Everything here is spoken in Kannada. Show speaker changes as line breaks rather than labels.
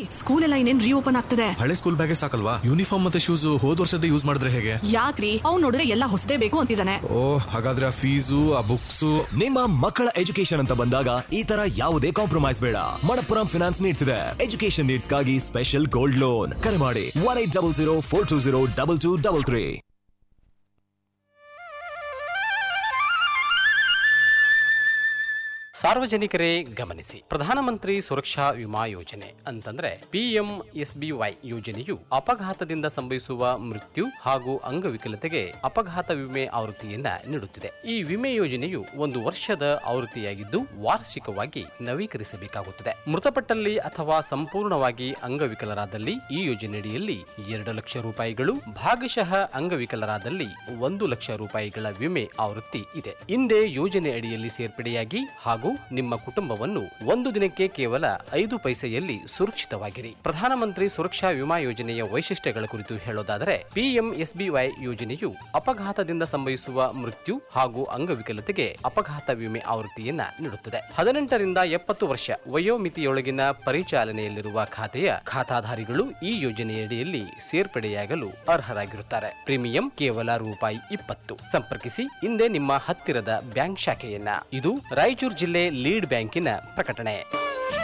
ಸ್ಕೂಲ್ ಎಲ್ಲ ಇನ್ನೇನ್ ರೀಓಪನ್ ಆಗ್ತದೆ
ಹಳೆ ಸ್ಕೂಲ್ ಬ್ಯಾಗೇ ಸಾಕಲ್ವಾ ಯೂನಿಫಾರ್ಮ್ ಮತ್ತೆ ಶೂಸ್ ಹೋದ್ ವರ್ಷದ ಯೂಸ್ ಮಾಡಿದ್ರೆ ಹೇಗೆ
ಯಾಕ್ರಿ ಅವ್ನ್ ನೋಡಿದ್ರೆ ಎಲ್ಲ ಹೊಸದೇ ಬೇಕು ಅಂತಿದ್ದಾನೆ
ಓ ಹಾಗಾದ್ರೆ ಆ ಫೀಸು ಆ ಬುಕ್ಸು
ನಿಮ್ಮ ಮಕ್ಕಳ ಎಜುಕೇಶನ್ ಅಂತ ಬಂದಾಗ ಈ ತರ ಯಾವುದೇ ಕಾಂಪ್ರಮೈಸ್ ಬೇಡ ಮಣಪ್ಪುರಂ ಫಿನಾನ್ಸ್ ನೀಡ್ತಿದೆ ಎಜುಕೇಶನ್ ನೀಡ್ಸ್ಗಾಗಿ ಸ್ಪೆಷಲ್ ಗೋಲ್ಡ್ ಲೋನ್ ಕರೆ ಮಾಡಿ one eight double zero four two zero double two double three
ಸಾರ್ವಜನಿಕರೇ ಗಮನಿಸಿ ಪ್ರಧಾನಮಂತ್ರಿ ಸುರಕ್ಷಾ ವಿಮಾ ಯೋಜನೆ ಅಂತಂದ್ರೆ ಪಿಎಂ ಎಸ್ಬಿವೈ ಯೋಜನೆಯು ಅಪಘಾತದಿಂದ ಸಂಭವಿಸುವ ಮೃತ್ಯು ಹಾಗೂ ಅಂಗವಿಕಲತೆಗೆ ಅಪಘಾತ ವಿಮೆ ಆವೃತ್ತಿಯನ್ನ ನೀಡುತ್ತಿದೆ ಈ ವಿಮೆ ಯೋಜನೆಯು ಒಂದು ವರ್ಷದ ಆವೃತ್ತಿಯಾಗಿದ್ದು ವಾರ್ಷಿಕವಾಗಿ ನವೀಕರಿಸಬೇಕಾಗುತ್ತದೆ ಮೃತಪಟ್ಟಲ್ಲಿ ಅಥವಾ ಸಂಪೂರ್ಣವಾಗಿ ಅಂಗವಿಕಲರಾದಲ್ಲಿ ಈ ಯೋಜನೆಯಡಿಯಲ್ಲಿ ಎರಡು ಲಕ್ಷ ರೂಪಾಯಿಗಳು ಭಾಗಶಃ ಅಂಗವಿಕಲರಾದಲ್ಲಿ ಒಂದು ಲಕ್ಷ ರೂಪಾಯಿಗಳ ವಿಮೆ ಆವೃತ್ತಿ ಇದೆ ಹಿಂದೆ ಯೋಜನೆ ಅಡಿಯಲ್ಲಿ ಸೇರ್ಪಡೆಯಾಗಿ ಹಾಗೂ ನಿಮ್ಮ ಕುಟುಂಬವನ್ನು ಒಂದು ದಿನಕ್ಕೆ ಕೇವಲ ಐದು ಪೈಸೆಯಲ್ಲಿ ಸುರಕ್ಷಿತವಾಗಿರಿ ಪ್ರಧಾನಮಂತ್ರಿ ಸುರಕ್ಷಾ ವಿಮಾ ಯೋಜನೆಯ ವೈಶಿಷ್ಟ್ಯಗಳ ಕುರಿತು ಹೇಳೋದಾದರೆ ಪಿಎಂಎಸ್ಬಿವೈ ಯೋಜನೆಯು ಅಪಘಾತದಿಂದ ಸಂಭವಿಸುವ ಮೃತ್ಯು ಹಾಗೂ ಅಂಗವಿಕಲತೆಗೆ ಅಪಘಾತ ವಿಮೆ ಆವೃತ್ತಿಯನ್ನ ನೀಡುತ್ತದೆ ಹದಿನೆಂಟರಿಂದ ಎಪ್ಪತ್ತು ವರ್ಷ ವಯೋಮಿತಿಯೊಳಗಿನ ಪರಿಚಾಲನೆಯಲ್ಲಿರುವ ಖಾತೆಯ ಖಾತಾಧಾರಿಗಳು ಈ ಯೋಜನೆಯಡಿಯಲ್ಲಿ ಸೇರ್ಪಡೆಯಾಗಲು ಅರ್ಹರಾಗಿರುತ್ತಾರೆ ಪ್ರೀಮಿಯಂ ಕೇವಲ ರೂಪಾಯಿ ಇಪ್ಪತ್ತು ಸಂಪರ್ಕಿಸಿ ಹಿಂದೆ ನಿಮ್ಮ ಹತ್ತಿರದ ಬ್ಯಾಂಕ್ ಶಾಖೆಯನ್ನ ಇದು ರಾಯಚೂರು ಜಿಲ್ಲೆ ಲೀಡ್ ಬ್ಯಾಂಕಿನ ಪ್ರಕಟಣೆ